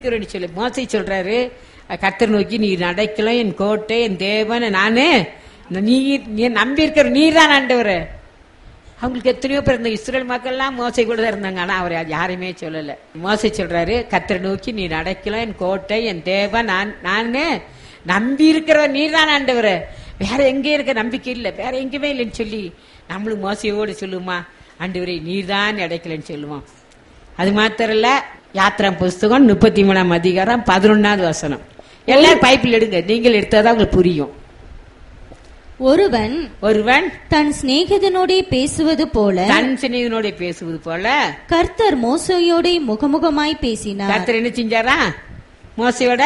இருக்கிறேன்னு சொல்லி மோசை சொல்றாரு கர்த்தர் நோக்கி நீ நடக்கலாம் என் கோட்டை என் தேவன் நானு நீ நீ நம்பி இருக்கிற நீர் தான் ஆண்டவர் அவங்களுக்கு எத்தனையோ பேர் இந்த இஸ்ரேல் மக்கள்லாம் மோசை கூட தான் இருந்தாங்க ஆனா அவர் யாரையுமே சொல்லல மோசை சொல்றாரு கர்த்தரை நோக்கி நீ நடக்கலாம் என் கோட்டை என் தேவன் நான் நானு நம்பி இருக்கிற நீர் தான் ஆண்டவர் வேற எங்கே இருக்க நம்பிக்கை இல்லை வேற எங்கேயுமே இல்லைன்னு சொல்லி நம்மளும் மோசையோடு சொல்லுமா ஆண்டவரே நீர் தான் அடைக்கலன்னு சொல்லுவோம் அது மாத்திரம் இல்ல யாத்திரா புஸ்தகம் முப்பத்தி மூணாம் அதிகாரம் பதினொன்னாவது வசனம் எல்லாரும் பைப்பில் எடுங்க நீங்கள் எடுத்தாதான் உங்களுக்கு புரியும் ஒருவன் ஒருவன் தன் சிநேகிதனோடே பேசுவது போல தன் சிநேகிதனோட பேசுவது போல கர்த்தர் மோசையோடே முகமுகமாய் பேசினார் கர்த்தர் என்ன செஞ்சாரா மோசையோட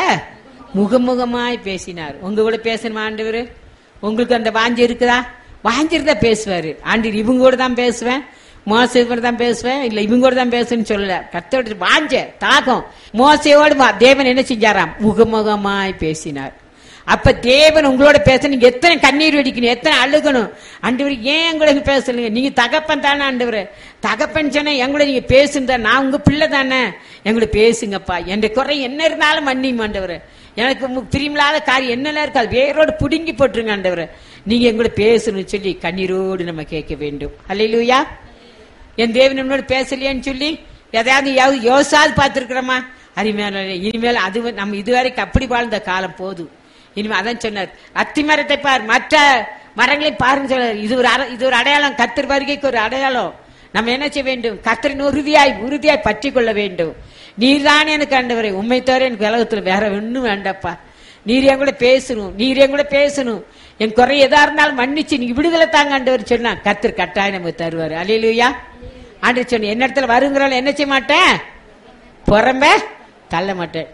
முகமுகமாய் பேசினார் உங்க கூட பேசணுமா ஆண்டவர் உங்களுக்கு அந்த வாஞ்சி இருக்குதா வாஞ்சிருந்தா பேசுவாரு ஆண்டவர் இவங்க கூட தான் பேசுவேன் மோசை கூட தான் பேசுவேன் இல்ல இவங்க கூட தான் பேசுன்னு சொல்லல கர்த்தரோட வாஞ்ச தாகம் மோசையோடு வா- தேவன் என்ன செஞ்சாராம் முகமுகமாய் பேசினார் அப்ப தேவன் உங்களோட பேச நீங்க எத்தனை கண்ணீர் வெடிக்கணும் எத்தனை அழுகணும் ஆண்டவர் ஏன் எங்களுக்கு பேசலுங்க நீங்க தகப்பன் தானே ஆண்டவர் தகப்பன் சொன்னா எங்களை நீங்க பேசுங்க நான் உங்க பிள்ளை தானே எங்களை பேசுங்கப்பா என் குறை என்ன இருந்தாலும் மன்னியும் ஆண்டவர் எனக்கு மு- பிரியமில்லாத காரியம் என்னெல்லாம் இருக்கு அது வேரோடு புடுங்கி போட்டுருங்க ஆண்டவர் நீங்க எங்களை பேசணும்னு சொல்லி கண்ணீரோடு நம்ம கேட்க வேண்டும் அல்லையிலூயா என் தேவன் என்னோட பேசலையேன்னு சொல்லி எதையாவது யோ- யோசாது பார்த்திருக்கிறோமா அருமையான இனிமேல் அது வந்து நம்ம இதுவரைக்கும் அப்படி வாழ்ந்த காலம் போதும் இனிமே அதான் சொன்னார் அத்தி மரத்தை பார் மற்ற மரங்களை பாருன்னு சொன்னார் இது ஒரு அர- இது ஒரு அடையாளம் கத்தர் வருகைக்கு ஒரு அடையாளம் நம்ம என்ன செய்ய வேண்டும் கத்தரின் உறுதியாய் உறுதியாய் பற்றி கொள்ள வேண்டும் நீர்தான் எனக்கு ஆண்டவரே உண்மை தவிர எனக்கு உலகத்துல வேற ஒண்ணும் வேண்டாப்பா நீர் என் கூட பேசணும் நீர் என் கூட பேசணும் என் குறை எதா இருந்தாலும் மன்னிச்சு நீங்க விடுதலை தாங்க ஆண்டவர் சொன்னா கத்தர் கட்டாயம் நமக்கு தருவாரு அலையிலுயா ஆண்டு சொன்ன என்ன இடத்துல வருங்கிறாலும் என்ன செய்ய மாட்டேன் புறம்ப தள்ள மாட்டேன்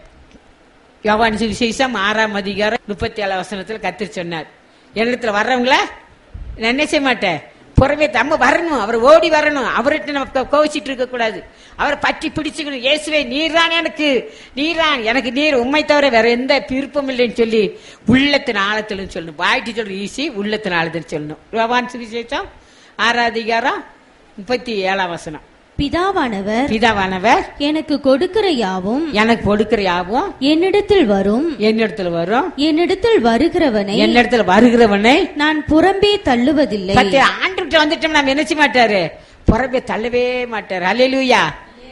யோவான் சுவிசேஷம் ஆறாம் அதிகாரம் முப்பத்தி ஏழாம் வசனத்துல கத்திரி சொன்னார் என்னிடத்துல வர்றவங்கள நான் என்ன செய்ய மாட்டேன் புறமே நம்ம வரணும் அவர் ஓடி வரணும் அவர்கிட்ட நம்ம கோவிச்சிட்டு இருக்க கூடாது அவரை பற்றி பிடிச்சுக்கணும் இயேசுவே நீர்தான் எனக்கு நீர்தான் எனக்கு நீர் உண்மை தவிர வேற எந்த விருப்பம் இல்லைன்னு சொல்லி உள்ளத்தின் ஆழத்துல சொல்லணும் வாய்ட்டு சொல்ற ஈஸி உள்ளத்தின் ஆழத்தில் சொல்லணும் யோவான் சுவிசேஷம் ஆறாம் அதிகாரம் முப்பத்தி ஏழாம் வசனம் பிதாவானவர் பிதாவானவர் எனக்கு கொடுக்கிற யாவும் எனக்கு கொடுக்கிற யாவும் என்னிடத்தில் வரும் என்னிடத்துல வரும் என்னிடத்தில் வருகிறவனை என்னிடத்துல வருகிறவனை நான் புறம்பே தள்ளுவதில்லை பத்தி ஆண்டுகிட்ட வந்துட்டோம் நம்ம என்ன செய்ய மாட்டாரு புறம்பே தள்ளவே மாட்டாரு அலையிலூயா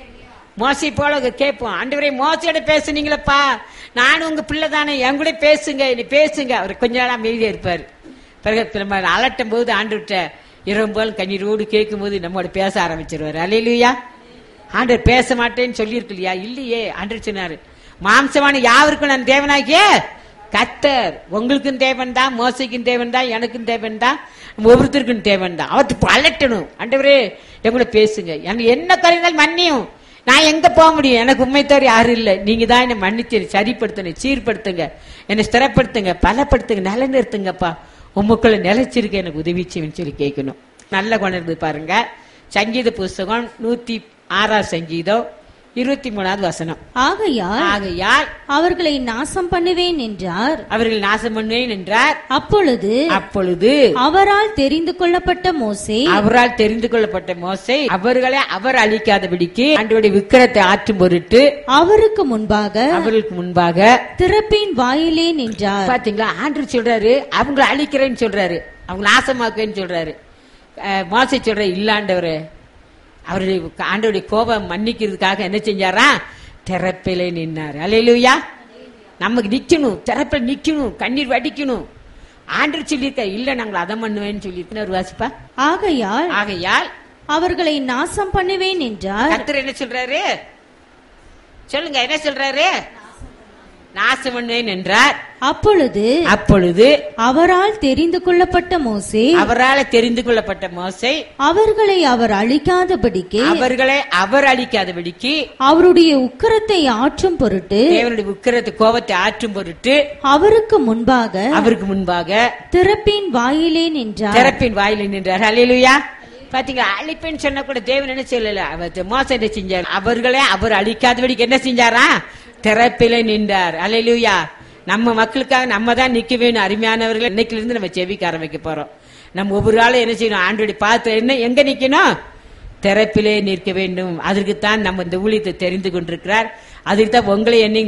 மோசி போல கேட்போம் ஆண்டவரே மோசையோட பேசுனீங்களப்பா நானும் உங்க பிள்ளை தானே என் கூட பேசுங்க நீ பேசுங்க அவர் கொஞ்ச நாள் அமைதியா இருப்பாரு பிறகு நம்ம அலட்டும் போது ஆண்டுகிட்ட இரவு போல் கண்ணீரோடு கேட்கும் போது நம்மோட பேச ஆரம்பிச்சிருவாரு அலையிலூயா ஆண்டவர் பேச மாட்டேன்னு சொல்லியிருக்கு இல்லையா இல்லையே ஆண்டவர் சொன்னாரு மாம்சமான யாருக்கும் நான் தேவனாகிய கத்தர் உங்களுக்கும் தேவன் தான் மோசைக்கும் தேவன் தான் எனக்கும் தேவன் தான் ஒவ்வொருத்தருக்கும் தேவன் தான் அவருக்கு அலட்டணும் ஆண்டவரே எங்களை பேசுங்க எனக்கு என்ன குறைந்தால் மன்னியும் நான் எங்க போக முடியும் எனக்கு உண்மை தவிர யாரும் இல்லை நீங்க தான் என்னை மன்னிச்சு சரிப்படுத்தணும் சீர்படுத்துங்க என்னை ஸ்திரப்படுத்துங்க பலப்படுத்துங்க நிலைநிறுத்துங்கப்பா உமக்குள்ள நிலைச்சிருக்க எனக்கு உதவி செய்யுன்னு சொல்லி கேட்கணும் நல்ல கொண்டு பாருங்க சங்கீத புஸ்தகம் நூத்தி ஆறாம் சங்கீதம் இருபத்தி மூணாவது வசனம் ஆகையால் ஆகையால் அவர்களை நாசம் பண்ணுவேன் என்றார் அவர்கள் நாசம் பண்ணுவேன் என்றார் அப்பொழுது அப்பொழுது அவரால் தெரிந்து கொள்ளப்பட்ட மோசே அவரால் தெரிந்து கொள்ளப்பட்ட மோசை அவர்களை அவர் அழிக்காதபடிக்கு ஆண்டவருடைய விக்கிரத்தை ஆற்றும் பொருட்டு அவருக்கு முன்பாக அவர்களுக்கு முன்பாக திறப்பின் வாயிலே நின்றார் பாத்தீங்களா ஆண்டு சொல்றாரு அவங்கள அழிக்கிறேன்னு சொல்றாரு அவங்க நாசமாக்குவேன்னு சொல்றாரு அஹ், மோசை சொல்ற இல்லாண்டவரு அவருடைய ஆண்டவருடைய கோபம் மன்னிக்கிறதுக்காக என்ன செஞ்சாரா திறப்பிலே நின்னாரு அலையிலுயா நமக்கு நிக்கணும் திறப்பில் நிக்கணும் கண்ணீர் வடிக்கணும் ஆண்டு சொல்லியிருக்க இல்ல நாங்கள் அதை பண்ணுவேன்னு சொல்லிட்டு வாசிப்பா ஆகையால் ஆகையால் அவர்களை நாசம் பண்ணுவேன் என்றார் கர்த்தர் என்ன சொல்றாரு சொல்லுங்க என்ன சொல்றாரு நாசம் பண்ணுவேன் என்றார் அப்பொழுது அப்பொழுது அவரால் தெரிந்து கொள்ளப்பட்ட மோசே அவரால் தெரிந்து கொள்ளப்பட்ட மோசை அவர்களை அவர் அழிக்காதபடிக்கு அவர்களை அவர் அழிக்காதபடிக்கு அவருடைய உக்கிரத்தை ஆற்றும் பொருட்டு தேவனுடைய உக்கிரத்து கோபத்தை ஆற்றும் பொருட்டு அவருக்கு முன்பாக அவருக்கு முன்பாக திறப்பின் வாயிலே நின்றார் திறப்பின் வாயில நின்றார் அலையிலுயா பாத்தீங்களா அழிப்பேன்னு சொன்ன கூட தேவன் என்ன சொல்லல அவர் மோசம் என்ன செஞ்சார் அவர்களை அவர் அழிக்காதபடிக்கு என்ன செஞ்சாரா திறப்பில நின்றார் அலையிலுயா நம்ம மக்களுக்காக நம்ம தான் நிக்க வேணும் அருமையானவர்கள் இன்னைக்குல இருந்து நம்ம செவிக்க ஆரம்பிக்க போறோம் நம்ம ஒவ்வொரு ஆளும் என்ன செய்யணும் ஆண்டோடைய பார்த்து என்ன எங்க நிக்கணும் திறப்பிலே நிற்க வேண்டும் அதற்குத்தான் நம்ம இந்த ஊழியத்தை தெரிந்து கொண்டிருக்கிறார் அதுக்கு தான் உங்களை என்னையும்